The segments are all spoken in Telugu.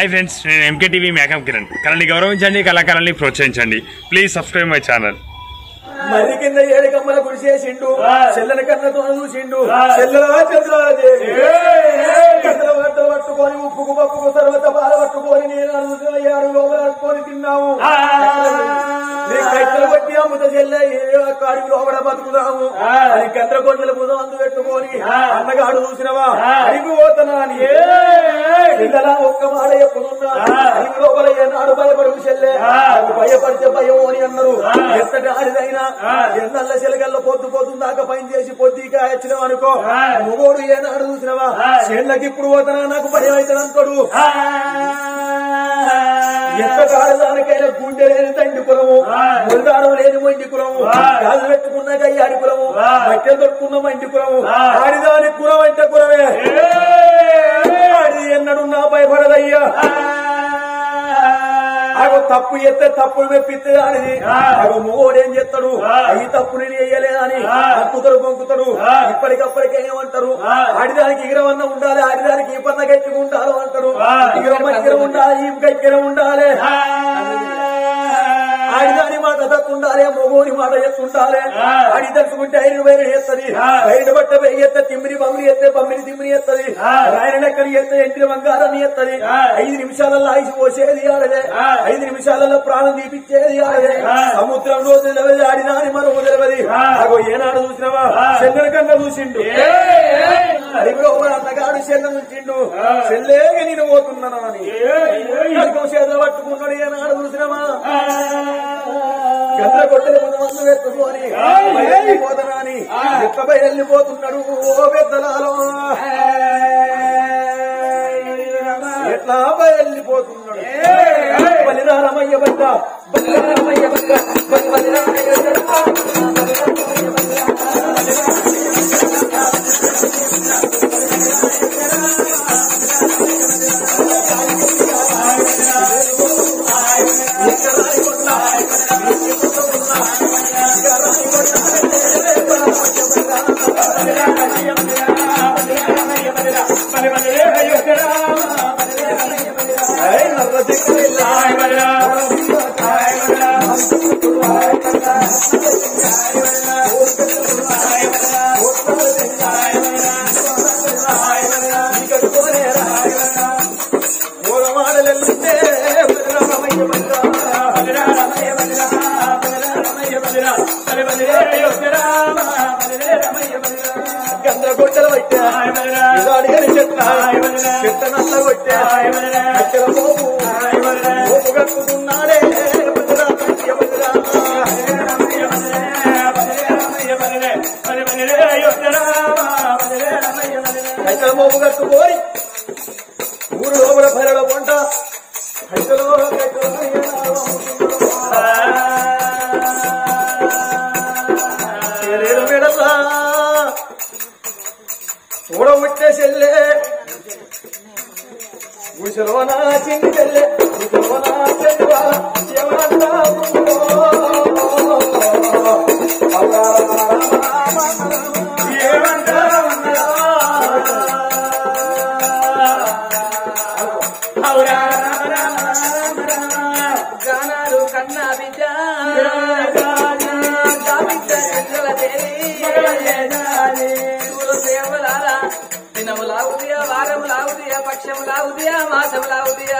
హాయ్ ఫ్రెండ్స్ నేను ఎంకే టీవీ మేకప్ కిరణ్ కళని గౌరవించండి కళాకారాన్ని ప్రోత్సహించండి ప్లీజ్ సబ్స్క్రైబ్ మై ఛానల్ మరి కింద ఏడు కమ్మల కుడిసేసిండు చెల్లెల కన్నతో చూసిండు చెల్లెలా చంద్రాదేవి కథల వట్ట పట్టుకొని ఉప్పుకు పప్పుకు సర్వత బాల పట్టుకొని నేను అడుగుతున్న ఏడు లోపల పట్టుకొని తిన్నాము నీ కట్టెలు పట్టి అమ్ముత చెల్లె కాడికి లోపల బతుకుదాము అది గండ్ర కొండల బుధం అందు పెట్టుకొని అన్నగాడు చూసినవా అడిగి పోతున్నా అని పిల్లల ఒక్క మాట చెప్పుకున్నా అడిగి లోపల ఏనాడు భయపడు చెల్లె అది భయపడితే భయం అని అన్నారు ఎంతటి ఆడిదైనా ఎన్నల్ల చిలకల్లో పొద్దు పొద్దున్న దాకా పని చేసి పొద్దుగా వచ్చినాం అనుకో నువ్వుడు ఏనాడు చూసినవా చేళ్ళకి ఇప్పుడు పోతున్నా నాకు భయం అవుతుంది అనుకోడు ఎంత కాలదానికైనా గుండె లేని తండ్రి కులము ముల్దారం లేని మండి కులము కాలు పెట్టుకున్న గయ్యాడి కులము మట్టె దొరుకున్న మండి కులము ఆడిదాని కులం అంటే కులమే ఆడి ఎన్నడు నా భయపడదయ్యా అగో తప్పు ఎత్తే తప్పులు మెప్పిస్తే అని అగో మూడేం చేస్తాడు ఈ తప్పు నేను వేయలేదని అక్కుతాడు పొంకుతాడు ఇప్పటికప్పటికే ఏమంటారు ఆడిదానికి ఇగరవన్న ఉండాలి ఆడిదానికి ఈ పన్న గట్టిగా ఉండాలి అంటారు ఇగరమ్మ ఇగర ఉండాలి ఈ గట్టిగా ఉండాలి ఆడిదాని మాట తత్తుండాలి మొగోని మాట ఎత్తుండాలి ఆడి తట్టుకుంటే ఐదు వేలు ఎత్తది ఐదు బట్ట వెయ్యి ఎత్త తిమ్మిరి బమ్మిరి ఎత్తే బమ్మిరి తిమ్మిరి ఎత్తది రాయన లెక్కని ఎత్తే ఎంటిన బంగారాన్ని ఎత్తది ఐదు నిమిషాలలో ఆయుష్ పోసేది ఆడదే ఐదు నిమిషాలలో ప్రాణం తీపిచ్చేది ఆడదే సముద్రం రోజు నిలవది ఆడినాని మనం నిలవది అగో ఏనాడు చూసినావా చెల్లెల కన్నా చూసిండు అడిగిలో అన్నగాడు చెల్లె ఉంచిండు చెల్లేగా నేను పోతున్నాను అని కడుపు చేతులు పట్టుకున్నాడు ఏనాడు చూసినావా గండ్ర కొట్టలు కొంతమంది వెతుకొని పోతనాని ఎక్కపై వెళ్ళిపోతున్నాడు ఓ పెద్దలాలో ఎట్లా వెళ్ళిపోతున్నాడు బలిరామయ్య బట్ట బలిరామయ్య బట్ట బలిరామయ్య బట్ట ఏయ్ నల్ల దిక్కులు గందరగొట్టలు పట్టా ఇవాడిగని చెట్ల చెట్ల నల్ల కొట్టా అక్కడ పోపు పోపు కట్టుకున్నాడే బుద్ధురా పంచ బుద్ధురా. అక్కడ మోపు కట్టుకోరి ఊరు లోపల పైరల పంట అక్కడో మెడల్లా చూడముట్టే చెల్లె ముసలోనా చిన్ని చెల్లె ముసలోనా చెల్లెవా ఏమంటావు గానాలు కన్నా బిడ్డ గాబిడ్డ చెల్లెల దేవి శివుడు సేవలారా దినము లాగుదియా వారము లాగుదియా పక్షము లాగుదియా మాసము లాగుదియా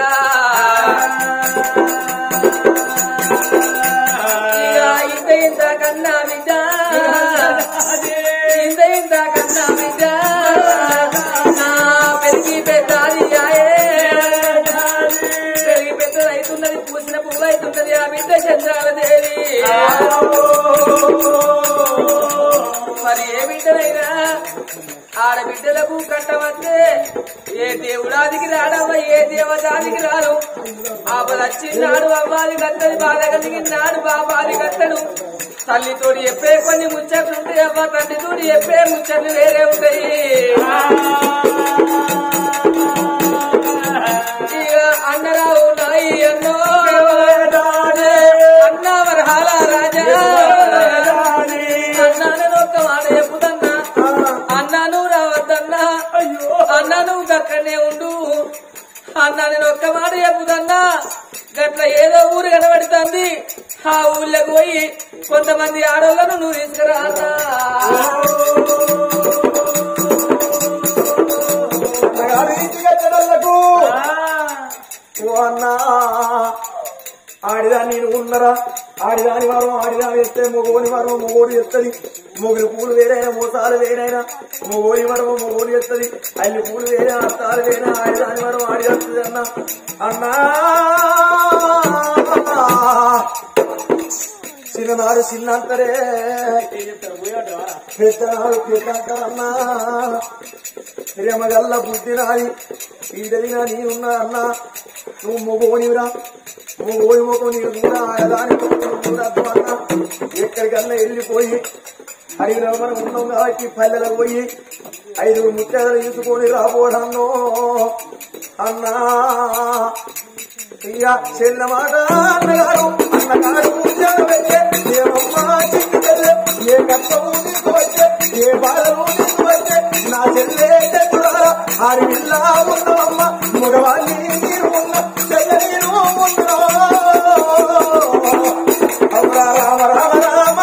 ఇక ఇంత ఇంత కన్నా బిడ్డ ఇంత ఇంత కన్నా బిడ్డ నా పెరిగి పెద్దాది పెరిగి పెద్దది అవుతున్నది పూసిన పువ్వు అవుతున్నది ఆ బిడ్డ చంద్రాల దేవి మరి ఏ బిడ్డనైనా ఆడబిడ్డలకు కట్టవస్తే ఏ దేవుడాదికి రాడమ్మ ఏ దేవతాదికి రాడు ఆపదచ్చిన్నాడు అమ్మాది కట్టడు బాధ కలిగినాడు బాబాది కట్టడు తల్లితోటి చెప్పే కొన్ని ముచ్చట్లు ఉంటాయి అమ్మ తండ్రితోటి చెప్పే ముచ్చట్లు వేరే ఉంటాయి ఇక అన్నరావు నాయి అన్నో అన్న వరహాల రాజా అన్నాను ఒక మాట చెప్పుదన్నా అన్నాను రావద్దన్నా అన్నాను అక్కడనే ఉండు అన్న నేను ఒక్క మాట చెప్పుదన్నా గట్ల ఏదో ఊరు కనబడుతుంది ఆ ఊళ్ళోకి పోయి కొంతమంది ఆడోళ్ళను నువ్వు తీసుకురా అన్నా అన్నగారు ఇంటికి వచ్చేటోళ్లకు ఓ అన్నా ఆడిదాన్ని నేను ఉన్నరా ఆడిదాని వారం ఆడిదాని ఎత్తే మొగోని వారం మొగోడు ఎత్తది మొగుడు పూలు వేరైనా మోసాలు వేరైనా మొగోని వరం మొగోని ఎత్తది అల్లి పూలు వేరే అత్తాలు వేరే ఆడిదాని వరం ఆడి వస్తుంది అన్న అన్నా చిన్ననాడు చిన్నంతరే పెద్దనాడు పెద్దంటారన్నా ప్రేమగల్ల బుద్ధి నాది ఈడలిగా నేనున్నా అన్నా నువ్వు మొగోనివిరా మొగోని మొగం నీకు కూడా ఆడదాని చూడద్దు అన్నా ఎక్కడికన్నా వెళ్ళిపోయి అడిగిన మనం ఉన్నాం కాబట్టి పల్లెలకు పోయి ఐదుగురు ముత్యాలు తీసుకొని రాబోడన్నో అన్నా ఇక చెల్ల మాట అన్నగారు అన్నగారు పూజలు పెట్టే ఏమమ్మా చిక్కి చెల్లె ఏ కష్టము నీకు వచ్చే ఏ బాధలు నీకు వచ్చే నా చెల్లె చెట్టురారా ఆరి పిల్ల ఉన్నవమ్మ మగవాణ్ణి మీరు ఉన్న చెల్లె నేను ఉన్నా అవునా రామ రామ రామ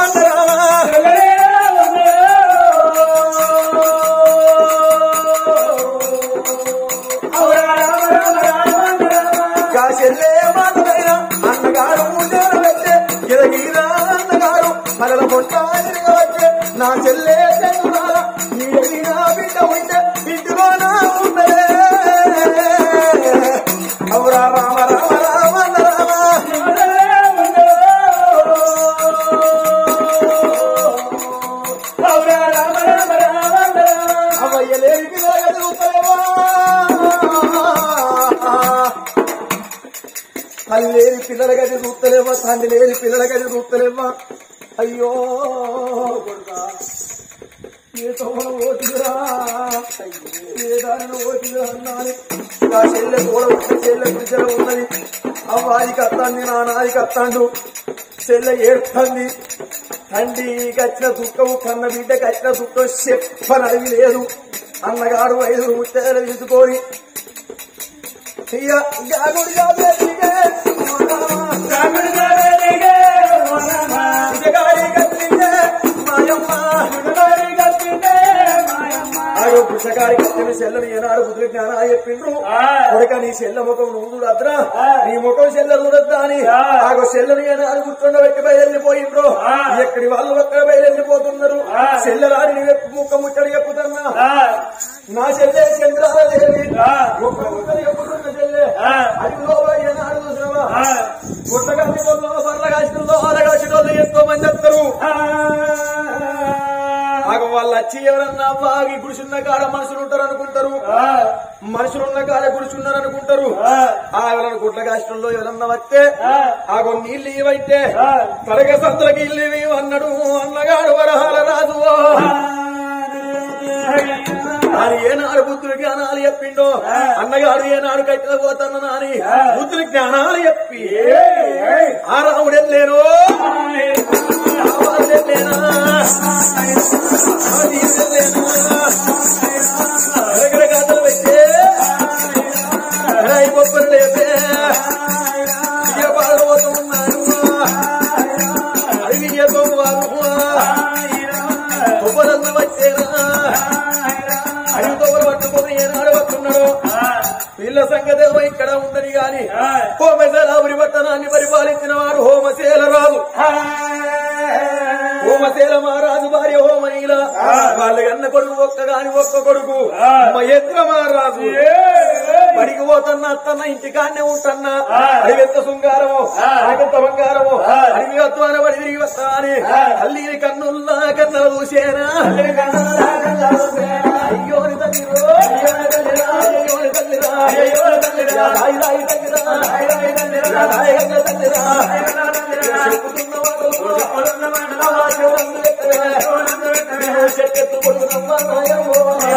చెల్లే మాటలైనా అన్నగారు పూజలు పెట్టే గిరగిరా అన్నగారు మరల పొట్టాయిగా వచ్చే నా చెల్లే చెల్లురా నీ ఎదిగిన బిడ్డ ఉంటే ఇంటిలో నా ఉందే అవురా రామ రామ రామ రామ అవయ్యలేని పిల్లగలుగుతావా తల్లి లేని పిల్లల గది చూస్తలేమా తండ్రి లేని పిల్లల గది చూస్తలేమా అయ్యో ఏ తోమను ఓటిరా ఏ దారిని ఓటిరా అన్నాను నా చెల్లె కూడా ఉన్న చెల్లె పిచ్చల ఉన్నది అవ్వాది కత్తాంది నా నాది కత్తాండు చెల్లె ఏడుతుంది తండ్రి కచ్చిన దుఃఖము కన్న బిడ్డ కచ్చిన దుఃఖం చెప్పనడివి లేదు అన్నగాడు ఐదుగురు ముత్తేలు తీసుకొని ఇక జాగుడిగా బతికే ఇజగాడి కత్తికే మాయమ్మ ఆడు పుస్తకాడి కట్టిన చెల్లని ఏనాడు బుద్ధి జ్ఞానా చెప్పిండ్రు కొడుక నీ చెల్ల ముఖం నువ్వు చూడద్రా నీ ముఖం చెల్ల చూడద్దా అని ఆగో చెల్లని ఏనాడు కూర్చుండబెట్టి బయలుపోయిండ్రు ఎక్కడి వాళ్ళు ఒక్కడ బయలుపోతున్నారు చెల్లరాని నీ వెప్పు ముఖం ముట్టడి చెప్పుతున్నా నా చెల్లె చంద్రాలదేవి ఒక్క ముక్కలు చెప్పుతున్న చెల్లె అడిగిలో ఏనాడు చూసినవా పుట్టగాని వల్ల బర్ల కాసినలో అలగాసినోళ్ళు ఎంతో మంది వస్తారు ఆగ వాళ్ళు వచ్చి ఎవరన్నా బాగి గుడిసున్న కాడ మనుషులు ఉంటారు అనుకుంటారు మనుషులున్న కాడ గుడిచున్నారు అనుకుంటారు ఆ ఎవరైనా గుడ్ల కాష్టంలో ఎవరన్నా వస్తే ఆగో నీళ్ళు ఇవైతే కడగ సంతులకి ఇల్లు ఇవి అన్నాడు అన్నగాడు వరహాల రాజు అని ఏనాడు బుద్ధులు జ్ఞానాలు చెప్పిండో అన్నగాడు ఏనాడు కట్టిన పోతాను నాని బుద్ధులు జ్ఞానాలు చెప్పి ఆ రాముడు వెళ్ళాను వెళ్ళేనా కథలు పెట్టే రాయి బొబ్బలు లేపే ఇక పాల్గొతున్నాను అది కొబ్బరన్న వచ్చేనా అది కొబ్బరు పట్టుకొని ఏనాడు వస్తున్నాడు వీళ్ళ సంగతి ఏమో ఇక్కడ ఉందని గాని హోమశేలాపురి పట్టణాన్ని పరిపాలించిన వాడు హోమశేల రాజు హోమశేల మహారాజు భార్య హోమనీల వాళ్ళ అన్న కొడుకు ఒక్క గాని ఒక్క కొడుకు మహేంద్ర మహారాజు పడికి పోతున్న అత్తన్న ఇంటికాన్నే ఉంటన్నా అది ఎంత శృంగారమో ఆగంత బంగారమో అడిగి వస్తాన పడి తిరిగి వస్తా అని తల్లిని కన్నుల్లా కన్నల చూసేనా అయ్యో తల్లిరో అయ్యో తల్లిరా అయ్యో తల్లిరా రాయి రాయి తల్లిరా రాయి రాయి తల్లిరా రాయి గంగ తల్లిరా చెప్పుతున్న చెట్టు కొడుకునమ్మా నాయమ్మో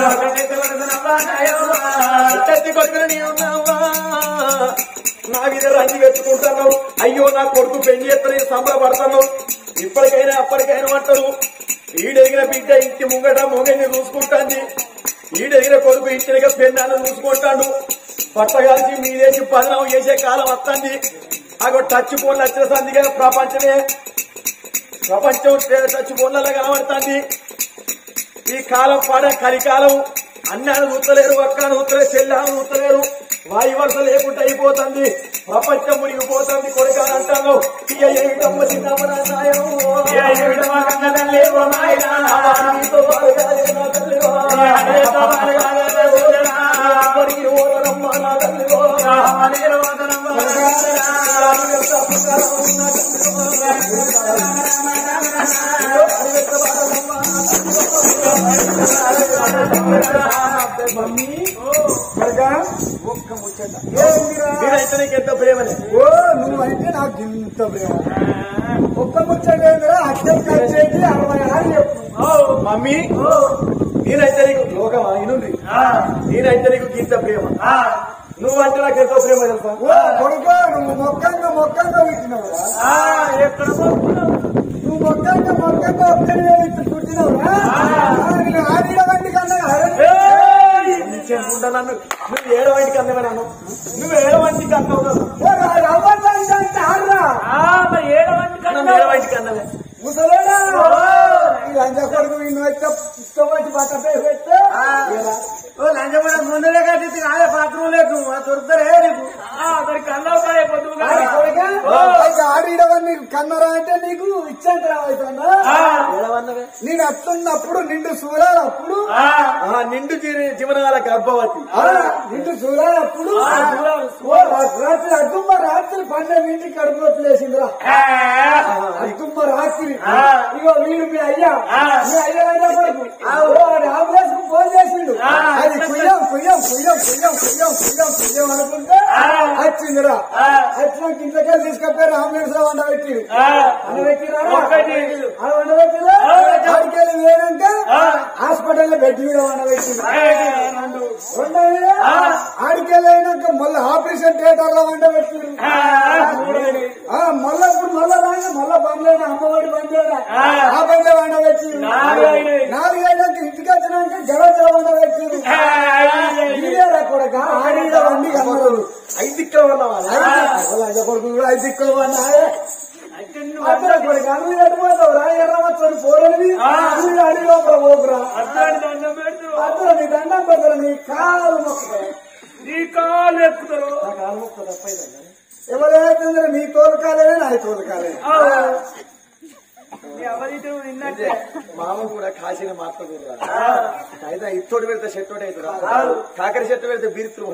చెట్టు కొడుకున నీ ఉన్నావా నా మీద రంగి పెట్టుకుంటున్నావు అయ్యో నా కొడుకు పెళ్లి ఎత్తని సంబరపడుతున్నావు ఇప్పటికైనా అప్పటికైనా అంటారు ఈడెగిన బిడ్డ ఇంటి ముంగట మొగని చూసుకుంటాంది ఈడెగిన కొడుకు ఇంటిగా పెన్నాను చూసుకుంటాడు పట్టగాల్చి మీదేసి పదనం చేసే కాలం వస్తుంది అగో టచ్ ఫోన్లు వచ్చిన సందిగా ప్రపంచమే ప్రపంచం టచ్ ఫోన్లలో కనబడుతుంది ఈ కాలం పాడ కలికాలం అన్నాను చూస్తలేరు అక్కను చూస్తలేరు చెల్లాను చూస్తలేరు వాయు వరుస లేకుండా అయిపోతుంది ప్రపంచం మునిగిపోతుంది కొడుక అంటాను ఇక ఏమిటమ్మ చిన్నమ్మ నా సాయం? ఏమిటమ్మ కన్న తల్లి ఓ నాయనా? నీతో పాలుగానే నా తల్లి ఓ. నీతో పాలుగానే నా తల్లి ఓ. అప్పటికి ఓదరమ్మ నా తల్లి ఓ. అప్పటికి ఓదరమ్మ నా తల్లి మమ్మీ మరగా ఒక్క ముచ్చట మీరైతే నీకు ఎంత ప్రేమనే ఓ నువ్వు అంటే నాకు ఇంత ప్రేమ ఒక్క ముచ్చట ఏందిరా అక్షరం ఖర్చేది అరవై ఆరు చెప్పు మమ్మీ నేనైతే నీకు లోకమా ఇనుంది నేనైతే నీకు ఇంత ప్రేమ నువ్వంటే నాకు ఎంతో ప్రేమ తెలుసా ఓ కొడుకో నువ్వు మొక్కంగా మొక్కంగా పుట్టినవురా ఎక్కడ నువ్వు మొక్కంగా మొక్కంగా ఒక్కనే పుట్టినవురా ఆడిన వంటి కన్నా చెప్పుకుంటా నన్ను నువ్వు ఏడో ఇంటికి అందమే నన్ను నువ్వు ఏడో ఇంటికి అన్నావు కదా. రవ్వంటే ఆడరా నన్ను ఏడో ఇంటికి అందమే ముసలేడా ఈ లంచ కొడుకు నిన్ను వచ్చే ఇష్టం వచ్చి బట్ట పేరు పెడితే ఓ లంచం ముందరే కట్టి నాదే పాత్రం లేదు దొరుకుతారే నీకు ఆడిడవన్నీ కన్నరా అంటే నీకు ఇచ్చంత రావుతుందా ఏడవన్నవే నేను అత్తున్నప్పుడు నిండు చూడాలప్పుడు ఆ, నిండు జీవి- జీవనాల గర్భవతి ఆ, నిండు చూడాలప్పుడు ఓ రాత్రి అద్దుమ్మ రాత్రి పన్నెండింటికి కడుపులో లేచిందిరా అద్దుమ్మ రాత్రి ఇగో వీడు మీ అయ్యా మీ అయ్యా అయినా కొడుకు అంబులెన్స్ కు ఫోన్ చేసిండు అది కుయ్యం కుయ్యం కుయ్యం కుయ్యం కుయ్యం కుయ్యం కుయ్యం అనుకుంటే వచ్చిందిరా వచ్చినాక ఇంట్లోకి తీసుకపోయారు అంబులెన్స్ లో వండబెట్టి వండబెట్టిరా వండబెట్టిరా ఆడికెళ్ళి వేరంటే హాస్పిటల్ బెడ్ మీద వండబెట్టింది రెండవది ఆడికెళ్ళి అయినాక మళ్ళీ ఆపరేషన్ థియేటర్ లో వండబెట్టింది మళ్ళా ఇప్పుడు మళ్ళా రాగా మళ్ళా బండ్లేదా అమ్మఒడి బండ్లేదా ఆ బండ్లే వండబెట్టింది నాలుగైనాక ఇంటికి వచ్చినాక జల జల వండబెట్టింది ఇదేరా కొడక ఆడిడ వండి కమ్మరు ఐదు ఇక్కడ ఉన్నావా అలాగే కొడుకు కూడా ఐదు దిక్కులు ఉన్నాయే అద్దర కొడుకు నువ్వు ఎడిపోతావు రా ఎర్రమచ్చని పోరని నువ్వు అడి లోపల పోకురా అద్దర నీ దండం పెడతారు నీ కాలు మొక్కుతారు నీ కాలు ఎక్కుతారు నా కాలు మొక్కుతా తప్పైందా ఎవరైతే నీ తోలుకాలే నా తోలుకాలే నిన్నట్టే మామ కూడా కాసిన మాట్లాడుతురా అయితే ఇత్తోటి పెడితే చెట్టోటి అవుతురా కాకరి చెట్టు పెడితే బీరుతులు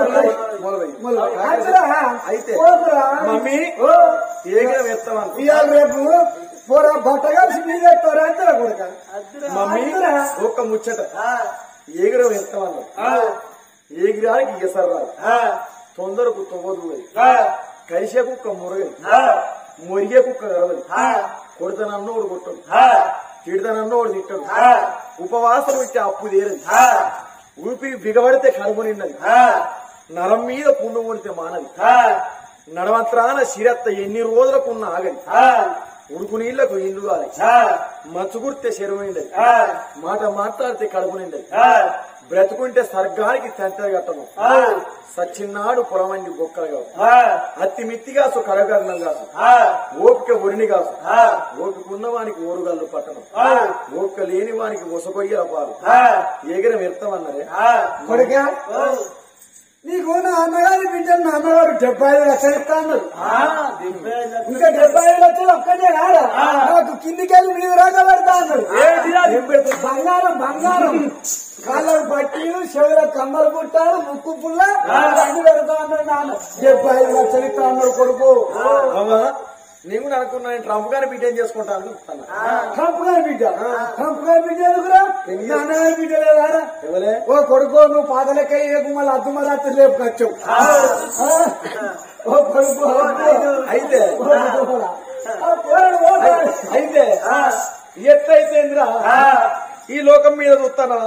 అద్దరా అయితే పోకురా మమ్మీ ఏగిన వేస్తామని ఇవాళ రేపు పోరా బట్ట కలిసి మీద ఎత్తారు అద్దర కొడుక మమ్మీ ఒక్క ముచ్చట ఏగిర వేస్తామన్నా ఏగిరానికి ఎసరు రాదు తొందరకు తొవ్వదు కలిసే కుక్క మురగదు మురిగే కుక్క గడవదు కొడతానన్నోడు కొట్టడు తిడతానన్నోడు తిట్టడు ఉపవాసం ఇచ్చే అప్పు తీరదు ఊపిరి బిగబడితే కడుపు నిన్నది నరం మీద పుండు కొడితే మానది నడవంత్రాన శిరత్త ఎన్ని రోజులకు ఆగది ఉడుకు నీళ్లకు ఇల్లు కాలి మచ్చుకుడితే చెరువైండది మాట మాట్లాడితే కడుపు నిండది బ్రతుకుంటే స్వర్గానికి తెంతలు కట్టము సచ్చిన్నాడు పొలమండి బొక్కలు కావు అతి మిత్తిగాసు కరగరణం కాసు ఓపిక ఒరిని కాసు ఓపిక ఉన్నవానికి ఓరుగల్లు పట్టణం ఓపిక లేని వానికి ఒసగొయ్యల పాలు ఎగిరం ఎడతామన్నారే కొడుక నీకు నా అన్నగారి బిడ్డ నా అన్నగారు డెబ్బై ఐదు లక్షలు ఇస్తా అన్నారు ఇంకా డెబ్బై ఐదు లక్షలు ఒక్కటే రాడా నాకు కిందికెళ్ళి నీవు రాగా పెడతా అన్నారు ఏం పెడతా? బంగారం బంగారం కాళ్ళకు పట్టీలు చెవుల కమ్మలు పుట్టాలు ముక్కు పుల్ల అన్ని పెడతా అన్నాడు నాన్న డెబ్బై ఐదు లక్షలు ఇస్తా అన్నాడు కొడుకు అవ్వా నేను కూడా అనుకున్నా నేను ట్రంప్ గారి బిడ్డ ఏం చేసుకుంటా అనుకుంటున్నా ట్రంప్ గారి బిడ్డ ట్రంప్ గారి బిడ్డ ఎందుకురా నా అన్నగారి బిడ్డ లేదారా ఎవరే ఓ కొడుకో నువ్వు పాదలకే ఏకు మళ్ళీ అద్దుమ రాత్రి లేపుకొచ్చావు ఓ కొడుకు అయితే పోరాడు అయితే ఎట్లయితే ఇంద్రా ఈ లోకం మీద చూస్తానా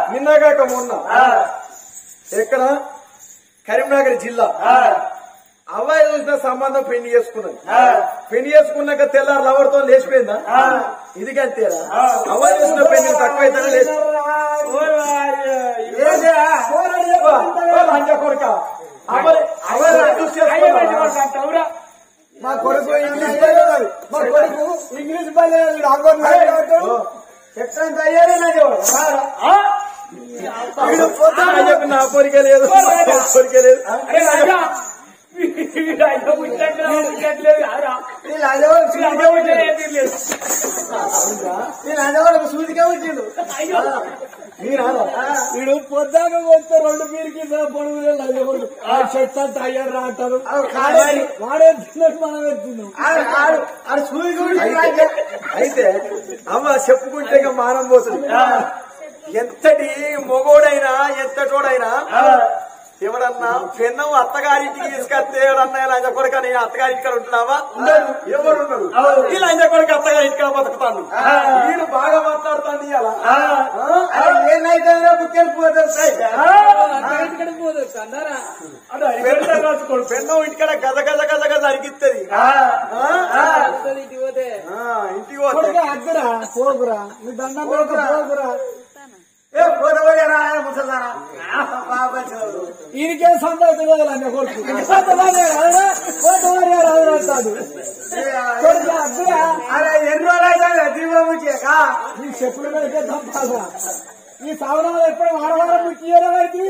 నిన్నగాక మొన్న ఎక్కడ కరీంనగర్ జిల్లా అవ్వాయి చూసిన సంబంధం పెళ్లి చేసుకున్నది పెళ్లి చేసుకున్నాక తెల్లారు లవర్తో లేచిపోయిందా ఇది కంతేరా అవ్వాయి చూసిన పెళ్లి తక్కువైతేనే లేచి లంచ కొడుక అవ్వాలి అవ్వాలి చూసి చేసుకున్నావా? మా కొడుకు ఇంగ్లీష్ బయలుదేరాలి మా కొడుకు ఇంగ్లీష్ బయలుదేరాలి అంగన్వాడీ ఎక్కడ అయ్యాడే నాకు వీడు ఆయన చెప్పి నా కోరిక లేదు నా కోరిక లేదు వీళ్ళు అదేవాళ్ళు సూదిగా వచ్చిండు వీళ్ళు అదేవాళ్ళకు సూదిగా వచ్చిండు వీడు పొద్దాక వస్తే రెండు పీరికి పొడుగు అదేవాళ్ళు ఆ చెత్త అంతా అయ్యారు రా అంటారు వాడే తిన్నట్టు మనం ఎత్తున్నాం ఆడు సూది కూడా అయితే అమ్మ చెప్పుకుంటే ఇక మానం పోతుంది ఎంతటి మొగోడైనా ఎంతటోడైనా ఎవడన్నా పెన్నం అత్తగారింటికి తీసుకొస్తే ఎవడన్నా లంజ కొడుక నేను అత్తగారింటి కాడ ఉంటున్నావా ఎవరు ఉన్నారు ఈ లంజ కొడుకు అత్తగారింటి కాడ బతుకుతాను వీడు బాగా మాట్లాడుతాను ఇలా ఏమైతే బుక్కెళ్ళి పోతారు పెన్నం ఇంటికాడ గజ గజ గజ గజ అరిగిస్తుంది ఇంటికి పోతే ఇంటికి పోతే అద్దరా పోకురా మీ దండం పోకురా పోకురా ఏ పోతవయ్యారా ముసలారా ఈయనకే సంతోషం లేదండి కొడుకు పోతవయ్యారా పోతవయ్యారా అంటాడు కొడుకు అద్దరా అరే ఎన్ని రోజులు దీపం ముచ్చాక నీ చెప్పులు పెడితే తప్పాలా ఈ సావనాలు ఎప్పుడు వారం వారం ముఖ్యరా అయితే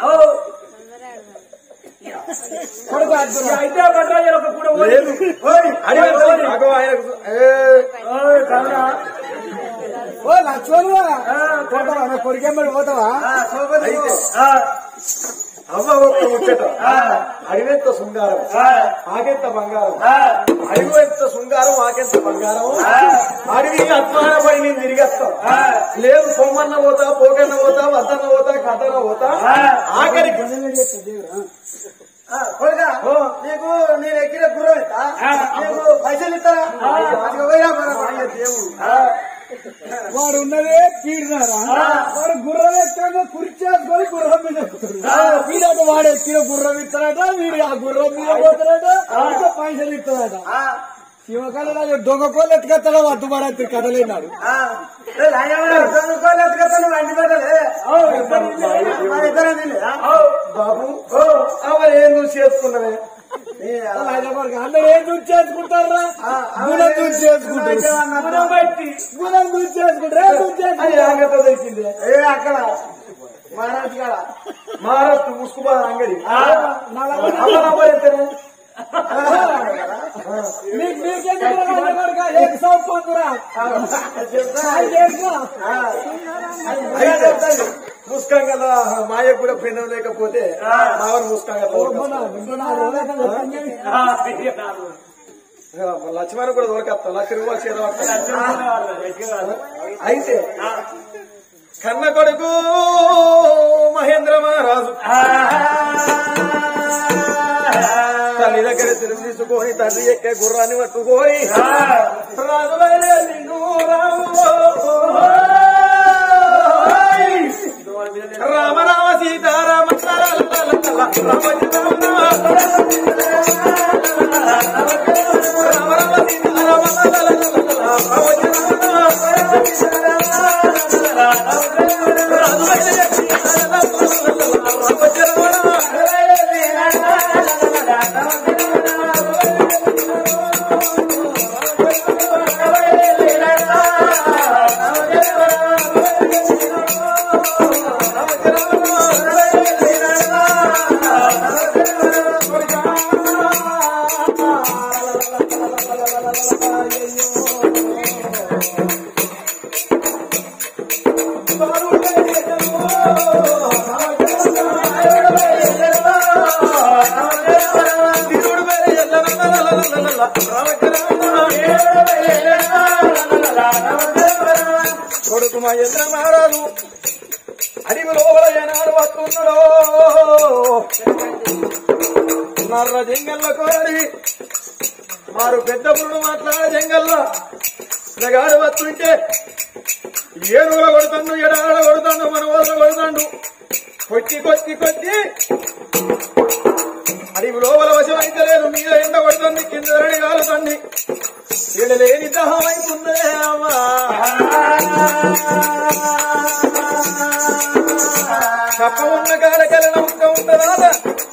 కొడుకు అద్దరా అయితే లేదు అడిగి అగో ఆయనకు ఏ, ఓ లక్ష్మణువా పోతావా నా కొడుకెమ్మడి పోతావా అయితే అమ్మ ఒక్క ముచ్చట అడివెంత శృంగారం ఆకెంత బంగారం అడివి ఎంత శృంగారం ఆకెంత బంగారం అడవి అధ్వానపై నేను తిరిగేస్తాం లేదు సొమ్మన్న పోతా పోకన్న పోతా వద్దన్న పోతా కథన్న పోతా ఆఖరికి కొడుకా నీకు నేను ఎక్కిన గుర్రం ఇస్తా నీకు పైసలు ఇస్తారా మంచిగా పోయినా మన దేవుడు వాడు ఉన్నదే పీడినారా వాడు గుర్రం ఎక్కడ కుర్చేసుకొని గుర్రం మీద ఎక్కుతాడు వీడట వాడు ఎక్కిన గుర్రం ఇస్తాడట వీడు ఆ గుర్రం మీద పోతాడట ఇంకా పైసలు ఇస్తాడట శివకాల దొంగ కోళ్ళు ఎత్తుకెత్తాడో వద్దు పడత్తి కథలేనాడు దొంగ కోళ్ళు ఎత్తుకెత్తాడు వండి పెట్టలే బాబు అమ్మ ఏం చూసి చేసుకున్నవే అందరూ ఏం చూసి చేసుకుంటారా గుణం చూసి చేసుకుంటారు గుణం బట్టి గుణం చూసి చేసుకుంటారు ఏం చూసి అది చేసుకుంటారు ఆంగతో దొరికింది ఏ అక్కడ మహారాజు కాడ మహారాష్ట్ర ముసుకుబాద్ అంగడి నల్లగొండ అమ్మ నంబర్ ఎంతనే మీకు మీకెందుకు రాజకొడుక? ఏక్ సౌ పొందురా. అది చేసుకో. ముస్కాం కదా మాయ కూడా పెన్నం లేకపోతే మావని ముస్కాం కదా మన ఇంకో నాలుగు రోజులు అయితే వస్తుంది. లక్ష్మణ కూడా దొరకత్తా లక్ష రూపాయలు చేర అయితే కన్న కొడుకు మహేంద్ర మహారాజు తల్లి దగ్గర తిరుగు తీసుకొని తండ్రి ఎక్కే గుర్రాన్ని పట్టుకొని రాజులైన నిన్ను రామ రామ సీతారామ రామ రామ కొడుకు మహేంద్ర మహారాజు అడివి లోపల జనాలు వస్తున్నాడో నర్ర జంగల్లో కోరి వారు పెద్ద పురుడు మాట్లాడే జంగల్లో నగాడు వస్తుంటే ఏనుగుల కొడుతాడు ఎడాడ కొడుతాడు మన వదల కొడుతాడు కొట్టి కొట్టి కొట్టి అడివి లోపల వశం అయితే లేదు కాలుతుంది కింద ధరణి కాలుతుంది లేని దహం అవుతుందే అమ్మా కప్ప ఉన్న కాడ కలన ఉక్క ఉంటుందా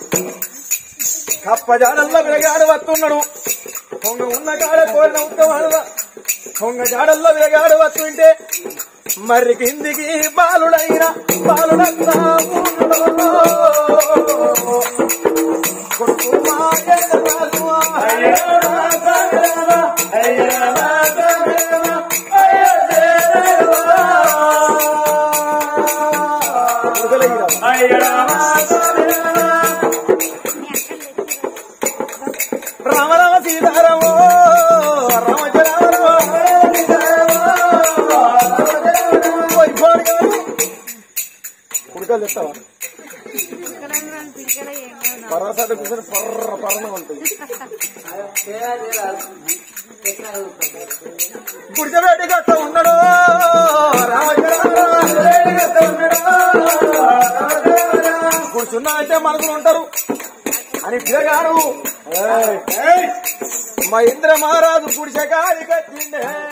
కప్ప జాడల్లో విరగాడు వస్తున్నాడు కొంగ ఉన్న కాడ కోరిన ఉత్తమాడుదా కొంగ జాడల్లో విరగాడు వస్తుంటే మరి కిందికి బాలుడైన బాలుడంతా కొడుకు మాయరాజువా. వదిలేయరా. రామ రామ సీతారామో రామచ రామ రామ పోయి పోడు కాదు. ఉడకలు చెప్తావా పరాసాట కూర్చొని పర్ర పర్ణ ఉంటుంది గుడిచబెట్టి గట్ట ఉన్నాడు రామచ కూర్చున్నా అంటే మనసులు ఉంటారు అని పిల్లగాడు మా ఇంద్ర మహారాజు గుడిసె కాడి కట్టిండే